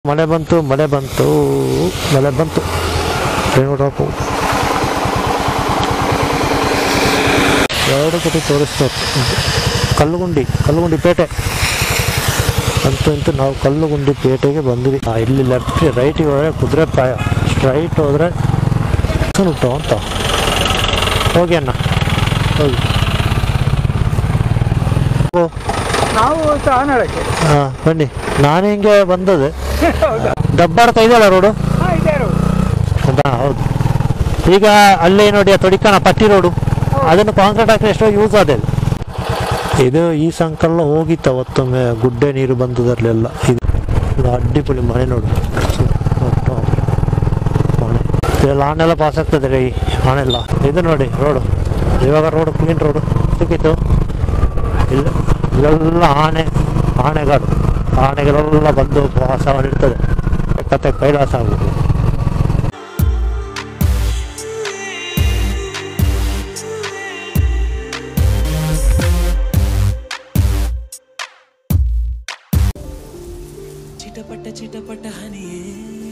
ಮಳೆ ಬಂತು ಮಳೆ ಬಂತು ಮಳೆ ಬಂತು ಟ್ರೈನ್ ಹಾಕು ಎರಡು ಕಡೆ ತೋರಿಸ್ತಾರೆ ಕಲ್ಲುಗುಂಡಿ ಕಲ್ಲುಗುಂಡಿ ಪೇಟೆ ಅಂತೂ ಇಂತೂ ನಾವು ಕಲ್ಲುಗುಂಡಿ ಪೇಟೆಗೆ ಬಂದ್ವಿ ಆ, ಇಲ್ಲಿ ಲೆಫ್ಟ್ ರೈಟಿಗೆ ಹೋದರೆ ಕುದುರೆ ಪಾಯ ಸ್ಟ್ರೈಟ್ ಹೋದರೆ ಉಂಟು ಅಂತ ಹೋಗಿ ಅಣ್ಣ ಹೋಗಿ ಓ ನಾವು ಚಾನಳಕ್ಕೆ ಹಾಂ ಬನ್ನಿ ನಾನು ಹಿಂಗೆ ಬಂದದ್ದು ಹೌದಾ ದಬ್ಬಾಡ್ಕ ಇದೆಯಲ್ಲ ರೋಡು ಹಾ ಇದೆ road. ಹೌದಾ ಹೌದು ಈಗ ಅಲ್ಲಿ ನೋಡಿ ಆ ತೊಡಿಕನ ಪಟ್ಟಿ ರೋಡು ಅದನ್ನು ಕಾಂಕ್ರೀಟ್ ಹಾಕಿ ಎಷ್ಟೋ ಯೂಸ್ ಆದ ಇದು ಈ ಸಂಕಲ್ಲ ಹೋಗಿತ್ತು ಅವತ್ತೊಮ್ಮೆ ಗುಡ್ಡೆ ನೀರು ಬಂದದ್ರಲ್ಲೆಲ್ಲ ಇದು ಇದು ಅಡ್ಡಿಪೊಳಿ ಮನೆ ನೋಡು ಸುತ್ತ ಮನೆ ಇದೆಲ್ಲ ಆನೆಲ್ಲ ಪಾಸ್ ಆಗ್ತದೆ ರೀ ಆನೆಲ್ಲ ಇದು ನೋಡಿ ರೋಡು ಇವಾಗ ರೋಡು ಕ್ಲೀನ್ ರೋಡು ಸಿಕ್ಕಿತ್ತು ಇಲ್ಲ ಇಲ್ಲೆಲ್ಲ ಆನೆ ಆನೆಗಳು ಆನೆಗಳೆಲ್ಲ ಬಂದು ವಾಸ ಮಾಡಿರ್ತದೆ ಕತೆ ಕೈಲಾಸ ಆಗುದು ಚಿಟಪಟ ಚಿಟಪಟ ಹನಿಯೇ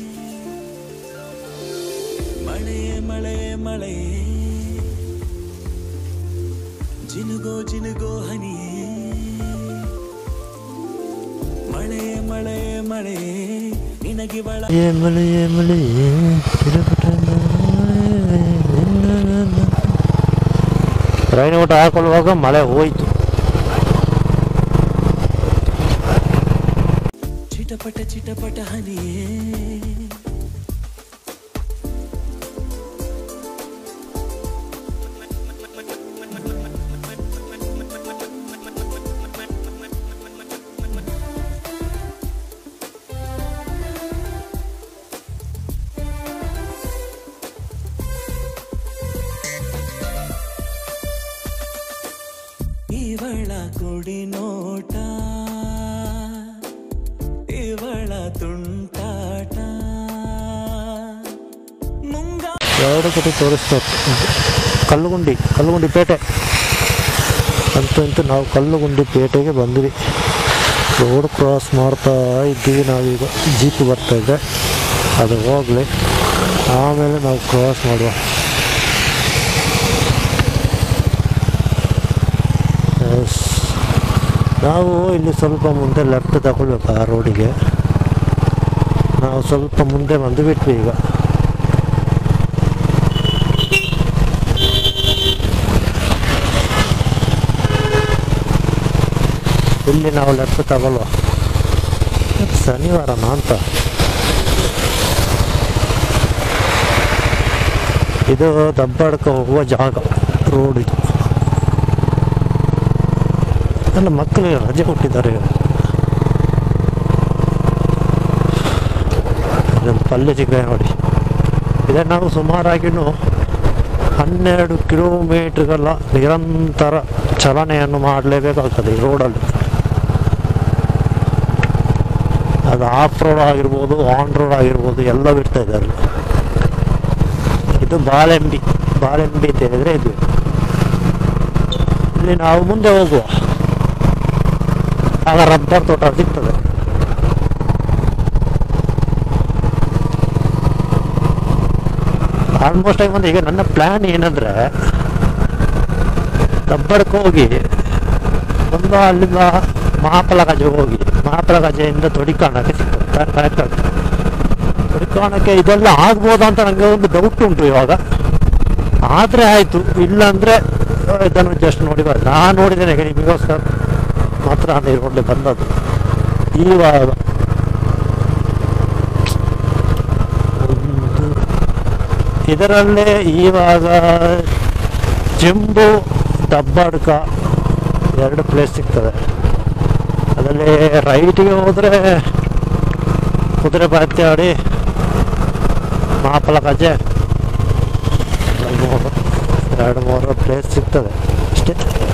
ಮಳೆಯೇ ಮಳೆಯೇ ಮಳೆಯೇ ಜಿನುಗೋ ಜಿನುಗೋ ಹನಿಯೇ ಮಳೆಯೇ ಮಳೆಯೇ ಮಳೆಯೇ ನಿನಗೆ ಬಳ ಏಮಲೆ ಏಮಲೆ ರೈನ್ ಊಟ ಹಾಕೊಳ್ಳುವಾಗ ಮಳೆ ಹೋಯ್ತು ಚಿಟಪಟ ಚಿಟಪಟ ಹನಿಯೇ ಇವಳ ಕೊಡಿ ನೋಟ ಇವಳ ತುಂಟಾಟ ಮುಂಗ ಎರಡು ಕಡೆ ತೋರಿಸ್ತಾರೆ ಕಲ್ಲುಗುಂಡಿ ಕಲ್ಲುಗುಂಡಿ ಪೇಟೆ ಅಂತೂ ಇಂತೂ ನಾವು ಕಲ್ಲುಗುಂಡಿ ಪೇಟೆಗೆ ಬಂದ್ವಿ ರೋಡ್ ಕ್ರಾಸ್ ಮಾಡ್ತಾ ಇದ್ದೀವಿ ನಾವೀಗ ಜೀಪ್ ಬರ್ತಾ ಇದೆ ಅದು ಹೋಗಲಿ ಆಮೇಲೆ ನಾವು ಕ್ರಾಸ್ ಮಾಡುವ ಎಸ್ ನಾವು ಇಲ್ಲಿ ಸ್ವಲ್ಪ ಮುಂದೆ ಲೆಫ್ಟ್ ತಗೊಳ್ಬೇಕು ಆ ರೋಡಿಗೆ ನಾವು ಸ್ವಲ್ಪ ಮುಂದೆ ಬಂದು ಬಿಟ್ವಿ ಈಗ ಇಲ್ಲಿ ನಾವು ಲೆಫ್ಟ್ ತಗೊಳ್ಳುವ ಇವತ್ತು ಶನಿವಾರನ ಅಂತ ಇದು ದಬ್ಬಾಡ್ಕ ಹೋಗುವ ಜಾಗ ರೋಡ್ ಇದು ಎಲ್ಲ ಮಕ್ಕಳಿಗೆ ರಜೆ ಕೊಟ್ಟಿದ್ದಾರೆ ಈಗ. ಇದೊಂದು ಪಲ್ಯ ಚಿಕ್ಕ ನೋಡಿ ಇದನ್ನು ನಾವು ಸುಮಾರಾಗಿನೂ ಹನ್ನೆರಡು ಕಿಲೋಮೀಟರ್ಗಳ ನಿರಂತರ ಚಲನೆಯನ್ನು ಮಾಡಲೇಬೇಕಾಗ್ತದೆ ಈ ರೋಡಲ್ಲಿ ಅದು ಆಫ್ ರೋಡ್ ಆಗಿರ್ಬೋದು ಆನ್ ರೋಡ್ ಆಗಿರ್ಬೋದು ಎಲ್ಲ ಬಿಡ್ತಾ ಇದ್ದಾರೆ ಇದು ಬಾಳೆಂಬಿ ಬಾಳೆಂಬಿ ಅಂತ ಹೇಳಿದ್ರೆ ಇದು ಇಲ್ಲಿ ನಾವು ಮುಂದೆ ಹೋಗುವ ಆಗ ರಬ್ಬರ್ ತೋಟ ಸಿಗ್ತದೆ ಆಲ್ಮೋಸ್ಟ್ ಆಗಿ ಒಂದು ಈಗ ನನ್ನ ಪ್ಲ್ಯಾನ್ ಏನಂದ್ರೆ ದಬ್ಬಡಕ್ಕೆ ಹೋಗಿ ಒಂದು ಅಲ್ಲಿಂದ ಮಹಾಫಲ ಗಜೆ ಹೋಗಿ ಮಹಾಫಲ ಗಜೆಯಿಂದ ತೊಡಿಕಾಣಕ್ಕೆ ಸಿಗ್ತದೆ ಕನೆಕ್ಟ್ ಆಗ್ತದೆ ತೊಡಿಕಾಣಕ್ಕೆ ಇದೆಲ್ಲ ಆಗ್ಬೋದಾ ಅಂತ ನನಗೆ ಒಂದು ಡೌಟ್ ಉಂಟು ಇವಾಗ ಆದರೆ ಆಯಿತು ಇಲ್ಲಾಂದರೆ ಇದನ್ನು ಜಸ್ಟ್ ನೋಡಿ ಬರ ನಾನು ನೋಡಿದ್ದೇನೆ ಈಗ ನಿಮಗೋಸ್ಕರ ಮಾತ್ರ ನಾನು ಈ ರೋಡ್ಲಿ ಬಂದದ್ದು ಇವಾಗ ಒಂದು ಇದರಲ್ಲೇ ಇವಾಗ ಜಂಬು ದಬ್ಬಾಡ್ಕ ಎರಡು ಪ್ಲೇಸ್ ಸಿಗ್ತದೆ ಅದರಲ್ಲಿ ರೈಟಿಗೆ ಹೋದರೆ ಕುದುರೆ ಬಾತ್ಯಾಡಿ ಮಹಾಫಲ ಗಜೆ ಎರಡು ಮೂರು ಎರಡು ಮೂರು ಪ್ಲೇಸ್ ಸಿಗ್ತದೆ ಅಷ್ಟೇ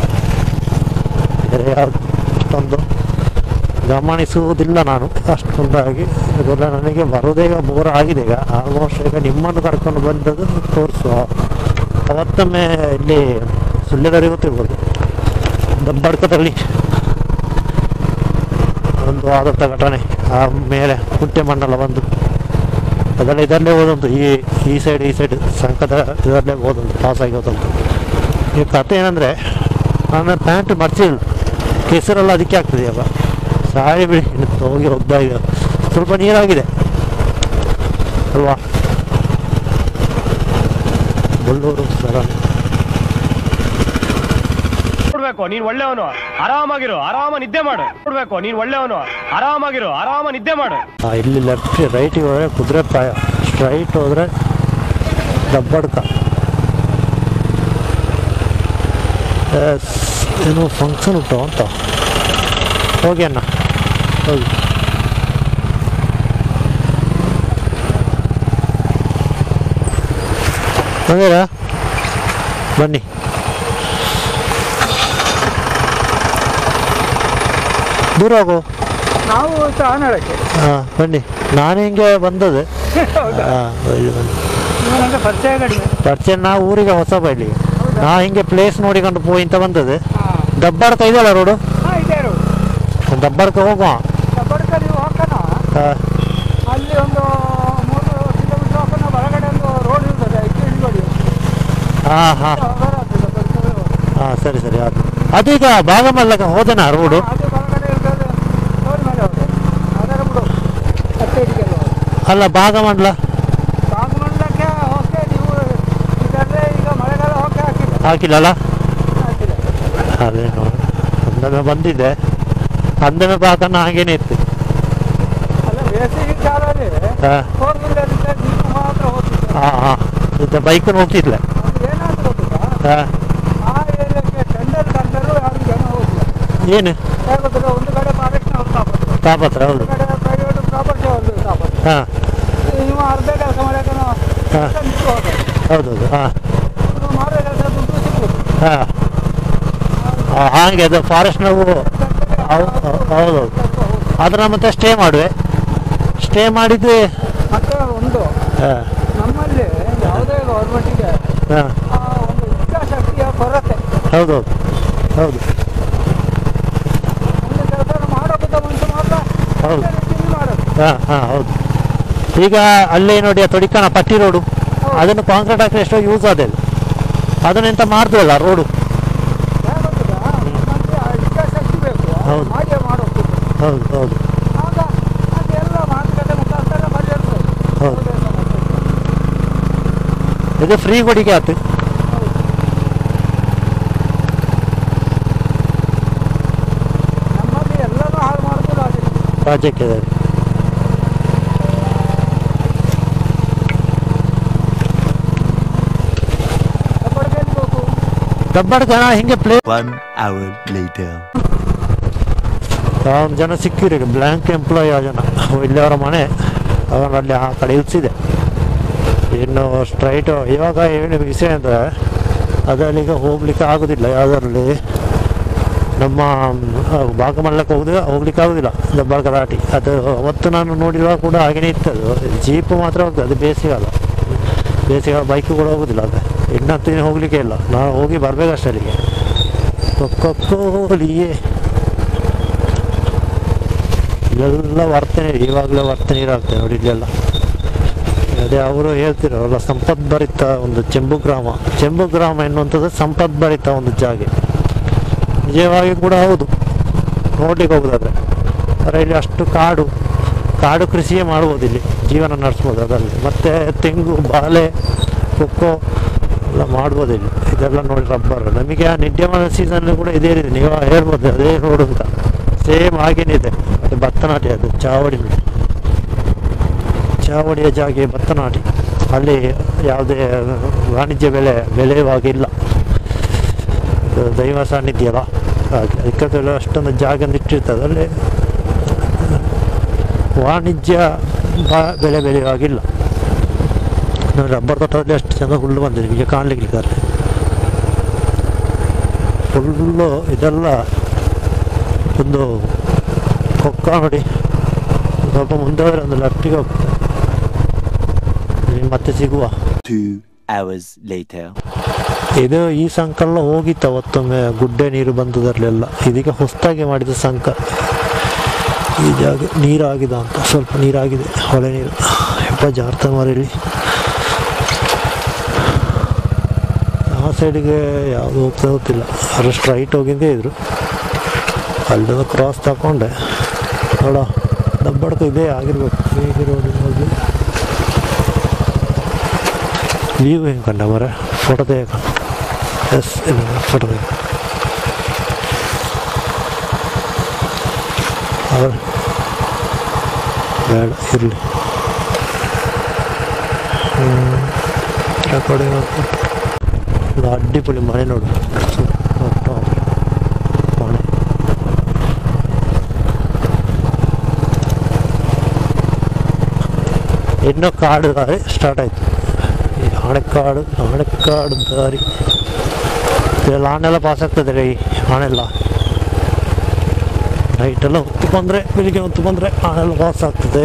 ಬೇರೆ ಯಾವುದು ಅಷ್ಟೊಂದು ಗಮನಿಸುವುದಿಲ್ಲ ನಾನು ಅಷ್ಟೊಂದಾಗಿ ಇದೆಲ್ಲ ನನಗೆ ಬರೋದೇ ಈಗ ಬೋರ್ ಆಗಿದೆ ಈಗ ಆಲ್ಮೋಸ್ಟ್ ಈಗ ನಿಮ್ಮನ್ನು ಕರ್ಕೊಂಡು ಬಂದದ್ದು ತೋರಿಸುವ ಅವತ್ತೊಮ್ಮೆ ಇಲ್ಲಿ ಸುಳ್ಯದವರಿಗೆ ಗೊತ್ತಿರ್ಬೋದು ದಬ್ಬಡ್ಕದಲ್ಲಿ ಒಂದು ಒಂದು ಆದಂಥ ಘಟನೆ ಆ ಮೇಲೆ ಕುಂಟೆ ಮಣ್ಣೆಲ್ಲ ಬಂದು ಅದೆಲ್ಲ ಇದರಲ್ಲೇ ಓದೊಂದು ಈ ಈ ಸೈಡ್ ಈ ಸೈಡ್ ಸಂಕದ ಇದರಲ್ಲೇ ಓದೊಂದು ಪಾಸ್ ಆಗಿ ಓದೊಂದು ಈ ಕತೆ ಏನಂದರೆ ನಾನು ಪ್ಯಾಂಟ್ ಮರ್ಚಿಲ್ಲ ಕೆಸರೆಲ್ಲ ಅದಕ್ಕೆ ಆಗ್ತದೆ ಇವಾಗ ಸಾರಿ ಬಿಡಿ ಇನ್ನು ಹೋಗಿ ಒದ್ದ ಈಗ ಸ್ವಲ್ಪ ನೀರಾಗಿದೆ ಅಲ್ವಾ ಬಳ್ಳೂರು ಸರ ಕೊಡ್ಬೇಕು ನೀನ್ ಒಳ್ಳೆಯವನು ಆರಾಮಾಗಿರು ಆರಾಮ ನಿದ್ದೆ ಮಾಡು ಕೊಡ್ಬೇಕು ನೀನ್ ಒಳ್ಳೆಯವನು ಆರಾಮಾಗಿರು ಆರಾಮ ನಿದ್ದೆ ಮಾಡು ಆ, ಇಲ್ಲಿ ಲೆಫ್ಟ್ ರೈಟಿಗೆ ಹೋದರೆ ಕುದುರೆ ಪ್ರಾಯ ಸ್ಟ್ರೈಟ್ ಹೋದರೆ ದಬ್ಬಡ್ಕ ಎಸ್, ಏನೋ ಫಂಕ್ಷನ್ ಉಂಟು ಅಂತ ಹೋಗಿ ಅಣ್ಣ ಹೋಗಿ ಬಂದಿರಾ ಬನ್ನಿ ದೂರ ಹೋಗು ನಾವು ಸಹನಳಕ್ಕೆ ಹಾಂ ಬನ್ನಿ ನಾನು ಹಿಂಗೆ ಬಂದದ್ದು ಹೌದಾ ಹಾಂ ಬನ್ನಿ ನನಗೆ ಪರಿಚಯ ಕಡಿಮೆ ಪರಿಚಯ ನಾ ಊರಿಗೆ ಹೊಸ ಬೈಲಿ ನಾ ಹಿಂಗೆ ಪ್ಲೇಸ್ ನೋಡಿಕೊಂಡು ಪೋಯಿ ಅಂತ ಬಂದದ್ದು ಹಾಂ ದಬ್ಬಾಡ್ಕ ಇದೆಯಲ್ಲ ರೋಡು ಹಾಂ ಇದೆ ರೋಡ್ ದಬ್ಬಾಡ್ಕ ಹೋಗುವ ಬಡ್ಕ ನೀವು ಹೋಗೋಣ ಹಾಂ ಅಲ್ಲಿ ಒಂದು ಮೂರು ಕಿಲೋಮೀಟರ್ ಹೋಗೋಣ ಹೊರಗಡೆ ಒಂದು ರೋಡ್ ಇರ್ತದೆ ಐದು ಹಿಡ್ಕೊಳ್ಳಿ ಹಾಂ ಹಾಂ ಹಾಂ ಸರಿ ಸರಿ ಅದು ಅದೀಗ ಭಾಗಮಲ್ಲಕ ಹೋದನಾ ರೋಡು ಅದು ಹೊರಗಡೆ ಇರ್ತದೆ ರೋಡ್ ಮೇಲೆ ಹೋಗಿ ಅದರ ಬಿಡು ಮತ್ತೆ ಹಿಡಿಯಲ್ಲ ಅಲ್ಲ ಭಾಗಮಂಡ್ಲ ಬಾಗಮಂಡಲಕ್ಕೆ ಹೋಗಿ ನೀವು ಇದರಲ್ಲೇ ಈಗ ಮಳೆಗಾಲ ಹೋಗಿ ಹಾಕಿಲ್ಲ ಹಾಕಿಲ್ಲಲ್ಲ ಹಾಕಿಲ್ಲ ಅದೇ ನೋಡಿ ಅಂದಮೆ ಬಂದಿದ್ದೆ ಅಂದಮೆ ಭಾಗನ ಹಾಗೇನೆ ಇತ್ತು ಅಲ್ಲ ಬೇಸಿಗೆ ಕಾಲದಲ್ಲಿ ಹಾಂ ಫೋರ್ ವೀಲರಿಂದ ಜೀಪ್ ಮಾತ್ರ ಹೋಗ್ತಿದ್ದೆ ಹಾಂ ಹಾಂ ಇದು ಬೈಕನ್ನು ಹೋಗ್ತಿದ್ಲೆ ಅದು ಏನಾದ್ರು ಗೊತ್ತಾ ಹಾಂ ಆ ಏರಿಯಾಕ್ಕೆ ಟೆಂಡರ್ ಕಂಡರೂ ಯಾರು ಜನ ಹೋಗಿಲ್ಲ ಏನು ಹೇಗೋದ್ರೆ ಒಂದು ಕಡೆ ಫಾರೆಸ್ಟ್ನ ಒಂದು ತಾಪತ್ರ ತಾಪತ್ರ ಹೌದು ಒಂದು ಕಡೆ ಪ್ರೈವೇಟ್ ಪ್ರಾಪರ್ಟಿ ಒಂದು ತಾಪತ್ರ ಹಾಂ ನೀವು ಅರ್ಧ ಕೆಲಸ ಮಾಡೋಕೆ ನಾವು ಹಾ. ನಿಂತು ಹೋಗೋದು ಹೌದೌದು ಹಾಂ ನೀವು ಮಾಡೋ ಕೆಲಸ ದುಡ್ಡು ಸಿಗ್ಬೋದು ಹಾಂ ಹಾಗೆ ಅದು ಫಾರೆಸ್ಟ್ ನಾವು ಹೌದೌದು ಅದನ್ನ ಮತ್ತೆ ಸ್ಟೇ ಮಾಡುವೆ ಸ್ಟೇ ಮಾಡಿದ್ದು ಮತ್ತೆ ಒಂದು ಹಾಂ ನಮ್ಮಲ್ಲಿ ಯಾವುದೇ ಗೌರ್ಮೆಂಟಿಗೆ ಹಾಂ ಆ ಒಂದು ಇಚ್ಛಾಶಕ್ತಿಯ ಕೊರತೆ ಹೌದೌದು ಹೌದು ಒಂದು ಕೆಲಸ ಮಾಡೋಕ್ಕಿಂತ ಮುಂಚೆ ಮಾತ್ರ ಹೌದು. ಅದೇ ರೀತಿಯಲ್ಲಿ ಮಾಡೋದು ಹಾಂ ಹಾಂ ಹೌದು ಈಗ ಅಲ್ಲೇ ನೋಡಿ ಆ ತೊಡಿಕನ ಪಟ್ಟಿ ರೋಡು ಅದನ್ನು ಕಾಂಕ್ರೀಟ್ ಹಾಕಿ ಎಷ್ಟೋ ಯೂಸ್ ಆದ ಅದನ್ನೆಂತ ಮಾಡ್ತೀವಲ್ಲ ರೋಡು ಯಾಕೆ ಗೊತ್ತಾ? ನಮ್ಮಲ್ಲಿ ಆ ಇಚ್ಛಾಶಕ್ತಿ ಬೇಕು ಹೌದು. ಹಾಗೆ ಮಾಡೋದು ಹೌದು ಹೌದು ಆಗ ಅದೆಲ್ಲ ಮಾತುಕತೆ ಮುಖಾಂತರ ಬಗೆಹರಿಸೋದು ಹೌದು. ಯಾವುದೇ ಸಮಸ್ಯೆ ಇಲ್ಲ. ಇದು ಫ್ರೀ ಕೊಡಿಗೆ ಆಯ್ತು ನಮ್ಮಲ್ಲಿ ಎಲ್ಲನೂ ಹಾಳು ಮಾಡೋದು ಹಾಗೆ ರಾಜ್ಯಕ್ಕೆ ಕಬ್ಬಡಿಗೆ ಹೋಗು ದಬ್ಬಡ ಜನ ಹಿಂಗೆ ಪ್ಲೇ One hour later. ಒಂದು ಜನ ಸಿಕ್ಕಿರಿ ಬ್ಲ್ಯಾಂಕ್ ಎಂಪ್ಲಾಯ್ ಆ ಜನ ಇಲ್ಲಿ ಅವರ ಮನೆ ಅವರಲ್ಲಿ ಆ ಕಡೆ ಇಳಿಸಿದೆ ಇನ್ನು ಸ್ಟ್ರೈಟ್ ಇವಾಗ ಏನು ವಿಷಯ ಅಂದರೆ ಅದರಲ್ಲಿ ಈಗ ಹೋಗ್ಲಿಕ್ಕೆ ಆಗೋದಿಲ್ಲ ಯಾವುದರಲ್ಲಿ ನಮ್ಮ ಆ, ಭಾಗಮಂಡಲಕ್ಕೆ ಹೋಗುದು ಹೋಗ್ಲಿಕ್ಕೆ ಆಗೋದಿಲ್ಲ ದಬ್ಬಾಳ ದಾಟಿ ಅದು ಅವತ್ತು ನಾನು ನೋಡಿರುವಾಗ ಕೂಡ ಹಾಗೇನೇ ಇತ್ತು ಅದು ಜೀಪ್ ಮಾತ್ರ ಹೋಗ್ತದೆ ಅದು ಬೇಸಿಗೆಗಾಲ ಬೇಸಿಗೆಗಾಲ ಬೈಕು ಕೂಡ ಹೋಗೋದಿಲ್ಲ ಅದು ಇನ್ನಂತೂ ಏನು ಹೋಗ್ಲಿಕ್ಕೆ ಇಲ್ಲ ನಾವು ಹೋಗಿ ಬರಬೇಕಷ್ಟೇ ಅಲ್ಲಿಗೆ ಕೊಕ್ಕೊಕ್ಕೋಲಿಯೇ ಇಲ್ಲೆಲ್ಲ ವರ್ತನೆ ಇವಾಗಲೇ ವರ್ತನೆ ಇರಾಗ್ತದೆ ನೋಡಿ ಇಲ್ಲೆಲ್ಲ ಅದೇ ಅವರು ಹೇಳ್ತಿರೋಲ್ಲ ಸಂಪದ್ಭರಿತ ಒಂದು ಚೆಂಬು ಗ್ರಾಮ ಚೆಂಬು ಗ್ರಾಮ ಎನ್ನುವಂಥದ್ದು ಸಂಪದ್ಭರಿತ ಒಂದು ಜಾಗೆ ನಿಜವಾಗಿ ಕೂಡ ಹೌದು ನೋಡ್ಲಿಕ್ಕೆ ಹೋಗೋದಾದ್ರೆ ಆದರೆ ಇಲ್ಲಿ ಅಷ್ಟು ಕಾಡು ಕಾಡು ಕೃಷಿಯೇ ಮಾಡ್ಬೋದು ಇಲ್ಲಿ ಜೀವನ ನಡೆಸ್ಬೋದು ಅದರಲ್ಲಿ ಮತ್ತು ತೆಂಗು ಬಾಳೆ ಕೊಕ್ಕೋ ಎಲ್ಲ ಮಾಡ್ಬೋದು ಇಲ್ಲಿ ಇದೆಲ್ಲ ನೋಡಿ ರಬ್ಬರ್ ನಮಗೆ ಆ ನಿಡ್ಯಮಾನ ಸೀಸನ್ ಕೂಡ ಇದೇ ರೀತಿ ನೀವು ಹೇಳ್ಬೋದು ಅದೇ ರೋಡು ಅಂತ ಸೇಮ್ ಹಾಗೇನೆ ಇದೆ ಮತ್ತು ಭತ್ತನಾಟಿ ಅದು ಚಾವಡಿ ನೋಡಿ ಚಾವಡಿಯ ಜಾಗೆ ಭತ್ತನಾಟಿ ಅಲ್ಲಿ ಯಾವುದೇ ವಾಣಿಜ್ಯ ಬೆಳೆ ಬೆಳೆಯುವಾಗ ಇಲ್ಲ ಇದು ದೈವ ಸಾನ್ನಿಧ್ಯ ಅಲ್ಲ ಹಾಗೆ ಅದಕ್ಕೆಲ್ಲ ಅಷ್ಟೊಂದು ಜಾಗ ಇಟ್ಟಿರ್ತದೆ ಅಲ್ಲಿ ವಾಣಿಜ್ಯ ಬ- ಬೆಳೆ ಬೆಳೆಯುವಾಗಿಲ್ಲ ನೋಡಿ ರಬ್ಬರ್ ತೋಟದಲ್ಲಿ ಅಷ್ಟು ಚೆಂದ ಹುಲ್ಲು ಬಂದಿದೆ ಈಗ ಕಾಣಲಿಕ್ಕೆ ಅಲ್ಲಿ ಫುಲ್ಲು ಇದೆಲ್ಲ ಒಂದು ಕೊಕ್ಕ ನೋಡಿ ಸ್ವಲ್ಪ ಮುಂದೆ ಹೋದ್ರೆ ಒಂದು ಲೆಫ್ಟಿಗೆ ಹೋಗ್ತದೆ ಇಲ್ಲಿ ಮತ್ತೆ ಸಿಗುವ Two hours later. ಇದು ಈ ಸಂಕಲ್ಲ ಹೋಗಿತ್ತು ಅವತ್ತೊಮ್ಮೆ ಗುಡ್ಡೆ ನೀರು ಬಂದದರಲ್ಲೆಲ್ಲ ಇದೀಗ ಹೊಸದಾಗಿ ಮಾಡಿದ ಸಂಕ ಈ ಜಾಗ ನೀರಾಗಿದೆ ಅಂತ ಸ್ವಲ್ಪ ನೀರಾಗಿದೆ ಹೊಳೆ ನೀರು ಯಪ್ಪ ಜಾರ್ತ ಮಾರಿಲಿ ಆ ಸೈಡಿಗೆ ಯಾವುದು ಹೋಗ್ತಾ ಗೊತ್ತಿಲ್ಲ ಅದು ಸ್ಟ್ರೈಟ್ ಹೋಗಿದ್ದೇ ಇದ್ರು ಅಲ್ಲಿಂದ ಕ್ರಾಸ್ ತಗೊಂಡೆ ನೋಡ ಡಬ್ಬಡ್ಕ ಇದೇ ಆಗಿರ್ಬೇಕು ಹೇಗಿರೋದು ಹೋಗಿ ವ್ಯೂ ಹೆಂಗೆ ಕಂಡ ಮರ ಫೋಟೋ ತೆಗ ಎಸ್ ಇಲ್ಲ ಫೋಟೋ ತೆಗ ಅವ್ರು ಬೇಡ ಇರಲಿ ರೆಕಾರ್ಡಿಂಗ್ ಇದು ಅಡ್ಡಿಪೊಳಿ ಮನೆ ನೋಡು ಸೂಪರ್ ಮನೆ ಇನ್ನೂ ಕಾಡು ದಾರಿ ಸ್ಟಾರ್ಟ್ ಆಯಿತು ಈ ಆಣೆಕಾಡು ಆಣೆಕಾಡು ದಾರಿ ಇದೆಲ್ಲ ಆನೆಲ್ಲ ಪಾಸ್ ಆಗ್ತದೆ ರೀ ಆನೆಲ್ಲ ನೈಟೆಲ್ಲ ಹೊತ್ತು ಬಂದರೆ ಬೆಳಿಗ್ಗೆ ಹೊತ್ತು ಬಂದರೆ ಆನೆಲ್ಲ ಪಾಸ್ ಆಗ್ತದೆ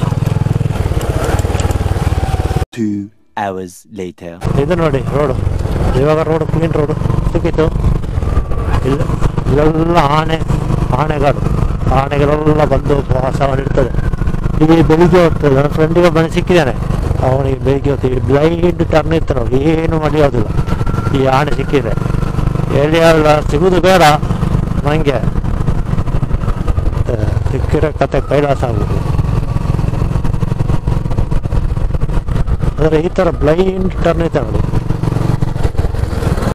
Two hours later. ಇದು ನೋಡಿ ರೋಡು ಇವಾಗ ರೋಡು ಕ್ಲೀನ್ ರೋಡು ಸಿಕ್ಕಿತ್ತು ಇಲ್ಲ ಇಲ್ಲೆಲ್ಲ ಆನೆ ಆನೆಗಳು ಆನೆಗಳೆಲ್ಲ ಬಂದು ವಾಸ ಮಾಡಿರ್ತದೆ ಇಲ್ಲಿ ಬೆಳಿಗ್ಗೆ ಹೊತ್ತು ನನ್ನ ಫ್ರೆಂಡಿಗೆ ಬಂದು ಸಿಕ್ಕಿದ್ದಾನೆ ಅವನಿಗೆ ಬೆಳಿಗ್ಗೆ ಹೊತ್ತು ಈ ಬ್ಲೈಂಡ್ ಟರ್ನ್ ಇತ್ತು ನೋಡಿ ಏನು ಮಾಡಿಯೋದಿಲ್ಲ ಈ ಆನೆ ಸಿಕ್ಕಿದೆ ಎಲ್ಲಿ ಅಲ್ಲ ಸಿಗುದು ಬೇಡ ನನಗೆ ಸಿಕ್ಕಿರೋ ಕತೆ ಕೈಲಾಸ ಆಗುದು ಆದರೆ ಈ ಥರ ಬ್ಲೈಂಡ್ ಟರ್ನ್ ಐತೆ ನೋಡಿ